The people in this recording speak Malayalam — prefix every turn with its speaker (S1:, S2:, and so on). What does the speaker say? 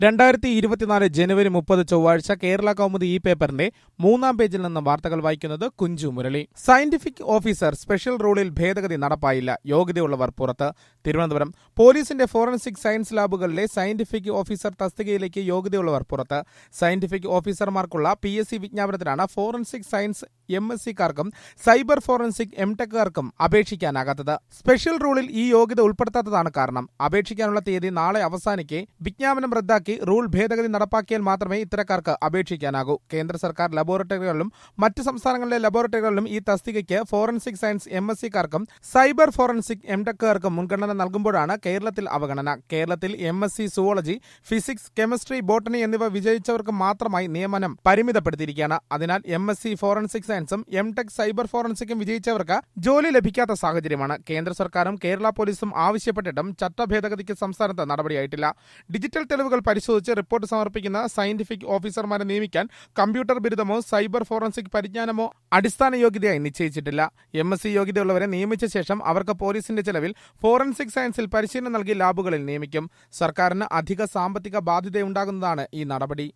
S1: രണ്ടായിരത്തി ഇരുപത്തിനാല് ജനുവരി മുപ്പത് ചൊവ്വാഴ്ച കേരള കൗമുദി ഈ പേപ്പറിന്റെ മൂന്നാം പേജിൽ നിന്ന് വാർത്തകൾ വായിക്കുന്നത് Kunju Murali scientific officer special റൂളിൽ ഭേദഗതി നടപ്പായില്ല യോഗ്യതയുള്ളവർ പുറത്ത് തിരുവനന്തപുരം പോലീസിന്റെ ഫോറൻസിക് സയൻസ് ലാബുകളിലെ സയന്റിഫിക് ഓഫീസർ തസ്തികയിലേക്ക് യോഗ്യതയുള്ളവർ പുറത്ത് സയന്റിഫിക് ഓഫീസർമാർക്കുള്ള പി എസ് സി വിജ്ഞാപനത്തിലാണ് ഫോറൻസിക് സയൻസ് എം എസ് സിക്കാർക്കും സൈബർ ഫോറൻസിക് എം ടെക്കുകാർക്കും അപേക്ഷിക്കാനാകാത്തത് സ്പെഷ്യൽ റൂളിൽ ഈ യോഗ്യത ഉൾപ്പെടുത്താത്തതാണ് കാരണം അപേക്ഷിക്കാനുള്ള തീയതി നാളെ അവസാനിക്കെ വിജ്ഞാപനം റദ്ദാക്കി റൂൾ ഭേദഗതി നടപ്പാക്കിയാൽ മാത്രമേ ഇത്തരക്കാർക്ക് അപേക്ഷിക്കാനാകൂ കേന്ദ്ര സർക്കാർ ലബോറട്ടറികളിലും മറ്റ് സംസ്ഥാനങ്ങളിലെ ലബോറട്ടറികളിലും ഈ തസ്തികയ്ക്ക് ഫോറൻസിക് സയൻസ് എം എസ് സിക്കാർക്കും സൈബർ ഫോറൻസിക് എം ടെക്കുകാർക്കും മുൻഗണന നൽകുമ്പോഴാണ് കേരളത്തിൽ അവഗണന കേരളത്തിൽ M S C zoology physics chemistry botany എന്നിവ വിജയിച്ചവർക്ക് മാത്രമായി നിയമനം പരിമിതപ്പെടുത്തിയിരിക്കുകയാണ് അതിനാൽ എം എസ് സി ഫോറൻസിക് സയൻസും എം ടെക് സൈബർ ഫോറൻസിക്കും വിജയിച്ചവർക്ക് ജോലി ലഭിക്കാത്ത സാഹചര്യമാണ് കേന്ദ്ര സർക്കാരും കേരള പോലീസും ആവശ്യപ്പെട്ടിട്ടും ചട്ടഭേദഗതിക്ക് സംസ്ഥാനത്ത് നടപടിയായിട്ടില്ല ഡിജിറ്റൽ തെളിവുകൾ പരിശോധിച്ച് റിപ്പോർട്ട് സമർപ്പിക്കുന്ന സയന്റിഫിക് ഓഫീസർമാരെ നിയമിക്കാൻ കമ്പ്യൂട്ടർ ബിരുദമോ സൈബർ ഫോറൻസിക് പരിജ്ഞാനമോ അടിസ്ഥാന യോഗ്യതയായി നിശ്ചയിച്ചിട്ടില്ല എം എസ് സി യോഗ്യതയുള്ളവരെ നിയമിച്ച ശേഷം അവർക്ക് പോലീസിന്റെ ചെലവിൽ ഫോറൻസിക് സയൻസിൽ പരിശീലനം നൽകി ലാബുകളിൽ നിയമിക്കും സർക്കാരിന് അധിക സാമ്പത്തിക ബാധ്യതയുണ്ടാകുന്നതാണ് ഈ നടപടി